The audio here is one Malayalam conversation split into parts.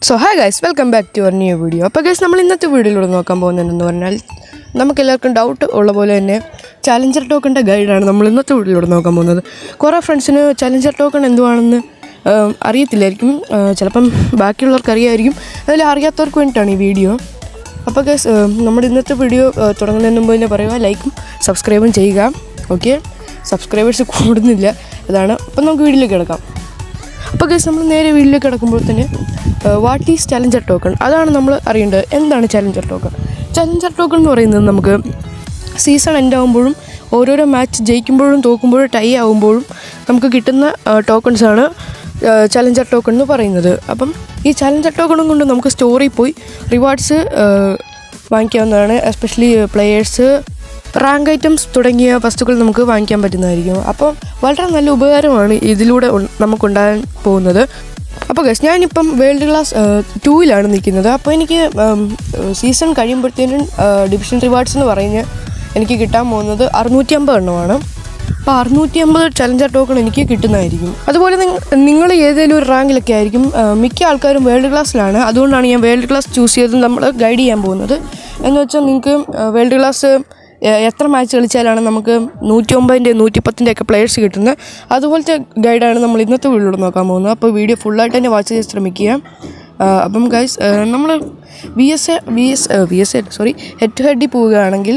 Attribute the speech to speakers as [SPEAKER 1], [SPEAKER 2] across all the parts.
[SPEAKER 1] so hi guys welcome back to our new video അപ്പോൾ ഗൈസ് നമ്മൾ ഇന്നത്തെ വീഡിയോയിലൂടെ നോക്കാൻ പോകുന്നതെന്ന് പറഞ്ഞാൽ നമുക്കെല്ലാവർക്കും ഡൗട്ട് ഉള്ള പോലെ തന്നെ ചാലഞ്ചർ ടോക്കണിൻ്റെ ഗൈഡാണ് നമ്മൾ ഇന്നത്തെ വീഡിയോയിലൂടെ നോക്കാൻ പോകുന്നത് കുറേ ഫ്രണ്ട്സിന് ചാലഞ്ചർ ടോക്കൺ എന്തുവാണെന്ന് ആം, അറിയത്തില്ലായിരിക്കും ആ, ചിലപ്പം ബാക്കിയുള്ളവർക്ക് അറിയായിരിക്കും അതിൽ അറിയാത്തവർക്ക് വേണ്ടിയിട്ടാണ് ഈ വീഡിയോ അപ്പോൾ ഗൈസ് നമ്മുടെ ഇന്നത്തെ വീഡിയോ ആ, തുടങ്ങുന്നതിന് മുമ്പ് തന്നെ പറയുക ലൈക്കും സബ്സ്ക്രൈബും ചെയ്യുക ഓക്കെ സബ്സ്ക്രൈബേഴ്സ് കൂടുന്നില്ല അതാണ് അപ്പം നമുക്ക് വീഡിയോയിലേക്ക് കിടക്കാം അപ്പോൾ ഗൈസ് നമ്മൾ നേരെ വീട്ടിലേക്ക് കിടക്കുമ്പോൾ തന്നെ വാട്ട് ഈസ് ചലഞ്ചർ ടോക്കൺ അതാണ് നമ്മൾ അറിയേണ്ടത് എന്താണ് ചലഞ്ചർ ടോക്കൺ ചലഞ്ചർ ടോക്കൺ എന്ന് പറയുന്നത് നമുക്ക് സീസൺ എൻഡ് ആകുമ്പോഴും ഓരോരോ മാച്ച് ജയിക്കുമ്പോഴും തോക്കുമ്പോഴും ടൈ ആകുമ്പോഴും നമുക്ക് കിട്ടുന്ന ടോക്കൺസ് ആണ് ചലഞ്ചർ ടോക്കൺ എന്ന് പറയുന്നത് അപ്പം ഈ ചലഞ്ചർ ടോക്കണും കൊണ്ട് നമുക്ക് സ്റ്റോറിൽ പോയി റിവാർഡ്സ് വാങ്ങിക്കാവുന്നതാണ് എസ്പെഷ്യലി പ്ലെയേഴ്സ് റാങ്ക് ഐറ്റംസ് തുടങ്ങിയ വസ്തുക്കൾ നമുക്ക് വാങ്ങിക്കാൻ പറ്റുന്നതായിരിക്കും അപ്പോൾ വളരെ നല്ല ഉപകാരമാണ് ഇതിലൂടെ ഉൺ- നമുക്കുണ്ടാകാൻ പോകുന്നത് അപ്പോൾ ഗസ് ഞാനിപ്പം വേൾഡ് ക്ലാസ് ടൂവിലാണ് നിൽക്കുന്നത് അപ്പോൾ എനിക്ക് സീസൺ കഴിയുമ്പോഴത്തേനും ഡിവിഷൻ റിവാർഡ്സ് എന്ന് പറഞ്ഞ് എനിക്ക് കിട്ടാൻ പോകുന്നത് അറുന്നൂറ്റി അമ്പത് എണ്ണമാണ് അപ്പോൾ അറുന്നൂറ്റി അമ്പത് ചലഞ്ചർ ടോക്കൺ എനിക്ക് കിട്ടുന്നതായിരിക്കും അതുപോലെ നിങ്ങൾ ഏതെങ്കിലും ഒരു റാങ്കിലൊക്കെ ആയിരിക്കും ആ, മിക്ക ആൾക്കാരും വേൾഡ് ക്ലാസ്സിലാണ് അതുകൊണ്ടാണ് ഞാൻ വേൾഡ് ക്ലാസ് ചൂസ് ചെയ്ത് നമ്മൾ ഗൈഡ് ചെയ്യാൻ പോകുന്നത് എന്ന് വെച്ചാൽ നിങ്ങൾക്ക് വേൾഡ് ക്ലാസ് എ- എത്ര മാച്ച് കളിച്ചാലാണ് നമുക്ക് നൂറ്റി ഒമ്പതിൻ്റെ നൂറ്റിപ്പത്തിൻ്റെ ഒക്കെ പ്ലെയേഴ്സ് കിട്ടുന്നത് അതുപോലത്തെ ഗൈഡാണ് നമ്മൾ ഇന്നത്തെ വീഡിയോയിൽ നോക്കാൻ പോകുന്നത് അപ്പോൾ വീഡിയോ ഫുള്ളായിട്ട് തന്നെ വാച്ച് ചെയ്ത് ശ്രമിക്കുക ആ, അപ്പം ഗൈസ് നമ്മൾ V S A V S V S A sorry head to ഹെഡിൽ പോവുകയാണെങ്കിൽ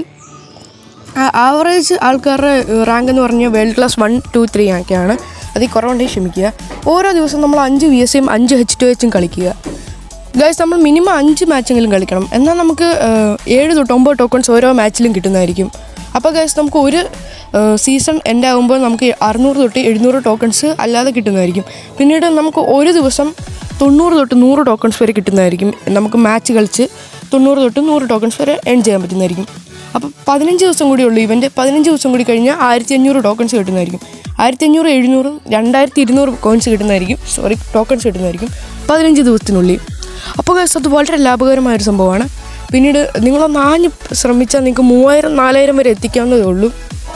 [SPEAKER 1] ആവറേജ് ആൾക്കാരുടെ റാങ്ക് എന്ന് പറഞ്ഞാൽ world class one two three ഒക്കെയാണ് അതിൽ കുറവുണ്ടെങ്കിൽ ക്ഷമിക്കുക ഓരോ ദിവസം നമ്മൾ അഞ്ച് വി എസ് എയും അഞ്ച് എച്ച് ടു എച്ചും കളിക്കുക ഗൈസ് നമ്മൾ മിനിമം അഞ്ച് മാച്ചെങ്കിലും കളിക്കണം എന്നാൽ നമുക്ക് ഏഹ്, ഏഴ് തൊട്ട് ഒമ്പത് ടോക്കൺസ് ഓരോ മാച്ചിലും കിട്ടുന്നതായിരിക്കും അപ്പോൾ ഗൈസ് നമുക്ക് ഒരു സീസൺ എൻഡ് ആകുമ്പോൾ നമുക്ക് അറുന്നൂറ് തൊട്ട് എഴുന്നൂറ് ടോക്കൺസ് അല്ലാതെ കിട്ടുന്നതായിരിക്കും പിന്നീട് നമുക്ക് ഒരു ദിവസം തൊണ്ണൂറ് തൊട്ട് നൂറ് ടോക്കൺസ് വരെ കിട്ടുന്നതായിരിക്കും നമുക്ക് മാച്ച് കളിച്ച് തൊണ്ണൂറ് തൊട്ട് നൂറ് ടോക്കൺസ് വരെ എൺ ചെയ്യാൻ പറ്റുന്നതായിരിക്കും അപ്പോൾ പതിനഞ്ച് ദിവസം കൂടി ഉള്ളൂ ഇവൻ്റെ പതിനഞ്ച് ദിവസം കൂടി കഴിഞ്ഞാൽ ആയിരത്തി അഞ്ഞൂറ് ടോക്കൺസ് കിട്ടുന്നതായിരിക്കും ആയിരത്തി അഞ്ഞൂറ് എഴുന്നൂറും രണ്ടായിരത്തി ഇരുന്നൂറ് കോയിൻസ് കിട്ടുന്നതായിരിക്കും സോറി ടോക്കൺസ് കിട്ടുന്നതായിരിക്കും പതിനഞ്ച് ദിവസത്തിനുള്ളിൽ അപ്പോൾ guys, അത് വളരെ ലാഭകരമായൊരു സംഭവമാണ് പിന്നീട് നിങ്ങളൊന്ന് ആഞ്ഞ് ശ്രമിച്ചാൽ നിങ്ങൾക്ക് മൂവായിരം നാലായിരം വരെ എത്തിക്കാവുന്നതേ ഉള്ളൂ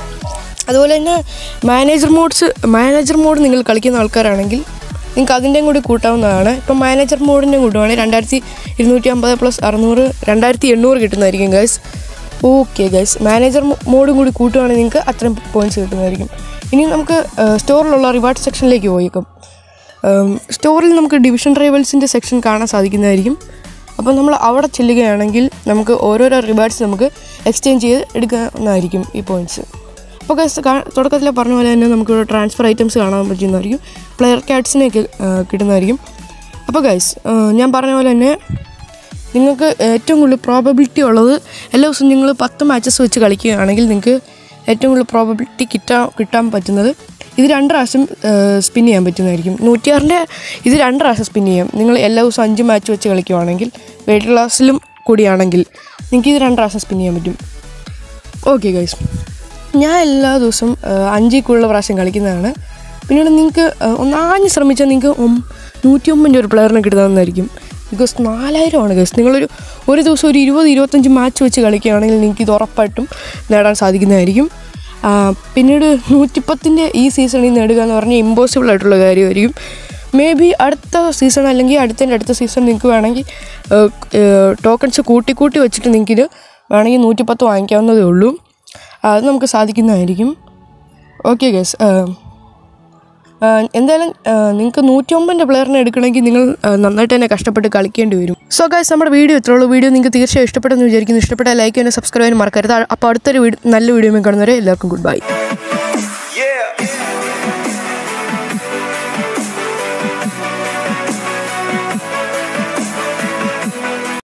[SPEAKER 1] അതുപോലെ തന്നെ മാനേജർ മോഡ്സ് മാനേജർ മോഡ് നിങ്ങൾ കളിക്കുന്ന ആൾക്കാരാണെങ്കിൽ നിങ്ങൾക്ക് അതിൻ്റെയും കൂടി കൂട്ടാവുന്നതാണ് ഇപ്പം മാനേജർ മോഡിൻ്റെ കൂട്ടുവാണെങ്കിൽ രണ്ടായിരത്തി ഇരുന്നൂറ്റി അമ്പത് പ്ലസ് അറുന്നൂറ് രണ്ടായിരത്തി എണ്ണൂറ് കിട്ടുന്നതായിരിക്കും ഗൈസ് ഓക്കെ ഗൈസ് മാനേജർ മോഡും കൂടി കൂട്ടുവാണെങ്കിൽ നിങ്ങൾക്ക് അത്രയും പോയിൻറ്റ്സ് കിട്ടുന്നതായിരിക്കും ഇനി നമുക്ക് സ്റ്റോറിലുള്ള റിവാർഡ് സെക്ഷനിലേക്ക് പോയേക്കും സ്റ്റോറിൽ നമുക്ക് ഡിവിഷൻ റൈവൽസിൻ്റെ സെക്ഷൻ കാണാൻ സാധിക്കുന്നതായിരിക്കും അപ്പോൾ നമ്മൾ അവിടെ ചെല്ലുകയാണെങ്കിൽ നമുക്ക് ഓരോരോ റിവാർഡ്സ് നമുക്ക് എക്സ്ചേഞ്ച് ചെയ്ത് എടുക്കാവുന്നതായിരിക്കും ഈ പോയിൻറ്റ്സ് അപ്പോൾ ഗൈസ് തുടക്കത്തിൽ പറഞ്ഞ പോലെ തന്നെ നമുക്ക് ട്രാൻസ്ഫർ ഐറ്റംസ് കാണാൻ പറ്റുന്നതായിരിക്കും പ്ലെയർ കാർഡ്സിനെയൊക്കെ കിട്ടുന്നതായിരിക്കും അപ്പോൾ ഗൈസ് ഞാൻ പറഞ്ഞ പോലെ തന്നെ നിങ്ങൾക്ക് ഏറ്റവും കൂടുതൽ പ്രോബബിലിറ്റി ഉള്ളത് എല്ലാ ദിവസവും നിങ്ങൾ പത്ത് മാച്ചസ് വെച്ച് കളിക്കുകയാണെങ്കിൽ നിങ്ങൾക്ക് ഏറ്റവും കൂടുതൽ പ്രോബബിലിറ്റി കിട്ടാൻ കിട്ടാൻ പറ്റുന്നത് ഇത് രണ്ട് പ്രാവശ്യം സ്പിൻ ചെയ്യാൻ പറ്റുന്നതായിരിക്കും നൂറ്റിയാറിൻ്റെ ഇത് രണ്ട് പ്രാവശ്യം സ്പിൻ ചെയ്യാം നിങ്ങൾ എല്ലാ ദിവസവും അഞ്ച് മാച്ച് വെച്ച് കളിക്കുവാണെങ്കിൽ വെയിറ്റ് ക്ലാസ്സിലും കൂടിയാണെങ്കിൽ നിങ്ങൾക്ക് ഇത് രണ്ട് പ്രാവശ്യം സ്പിൻ ചെയ്യാൻ പറ്റും ഓക്കെ ഗൈസ് ഞാൻ എല്ലാ ദിവസവും അഞ്ചിൽ കൂടുതൽ പ്രാവശ്യം കളിക്കുന്നതാണ് പിന്നീട് നിങ്ങൾക്ക് ഒന്നാഞ്ഞ് ശ്രമിച്ചാൽ നിങ്ങൾക്ക് നൂറ്റി ഒമ്പതിൻ്റെ ഒരു പ്ലെയറിനെ കിട്ടുന്നതായിരിക്കും ബിക്കോസ് നാലായിരമാണ് ഗൈസ് നിങ്ങളൊരു ഒരു ദിവസം ഒരു ഇരുപത് ഇരുപത്തഞ്ച് മാച്ച് വെച്ച് കളിക്കുകയാണെങ്കിൽ നിങ്ങൾക്ക് ഇത് ഉറപ്പായിട്ടും നേടാൻ സാധിക്കുന്നതായിരിക്കും ആ, പിന്നീട് നൂറ്റിപ്പത്തിൻ്റെ ഈ സീസണിൽ നേടുക എന്ന് പറഞ്ഞാൽ ഇമ്പോസിബിൾ ആയിട്ടുള്ള കാര്യമായിരിക്കും മേ ബി അടുത്ത സീസൺ അല്ലെങ്കിൽ അടുത്തതിൻ്റെ അടുത്ത സീസൺ നിങ്ങൾക്ക് വേണമെങ്കിൽ ടോക്കൺസ് കൂട്ടി കൂട്ടി വെച്ചിട്ട് നിങ്ങൾക്ക് ഇത് വേണമെങ്കിൽ നൂറ്റിപ്പത്ത് വാങ്ങിക്കാവുന്നതേ ഉള്ളൂ അത് നമുക്ക് സാധിക്കുന്നതായിരിക്കും ഓക്കെ ഗസ് എന്തായാലും നിങ്ങൾക്ക് നൂറ്റി ഒമ്പതിൻ്റെ പ്ലെയറിനെ എടുക്കണമെങ്കിൽ നിങ്ങൾ ആ, നന്നായിട്ട് തന്നെ കഷ്ടപ്പെട്ട് കളിക്കേണ്ടി വരും സോ ഗൈസ് നമ്മുടെ വീഡിയോ ഇത്രേ ഉള്ളൂ വീഡിയോ നിങ്ങൾക്ക് തീർച്ചയായും ഇഷ്ടപ്പെട്ടെന്ന് വിചാരിക്കുന്നു ഇഷ്ടപ്പെട്ടാൽ ലൈക്ക് ചെയ്യാനും സബ്സ്ക്രൈബ് ചെയ്യാനും മറക്കരുത് അപ്പോൾ അടുത്തൊരു വീഡിയോ നല്ല വീഡിയോ കാണുന്നവരെ എല്ലാവർക്കും ഗുഡ് ബൈ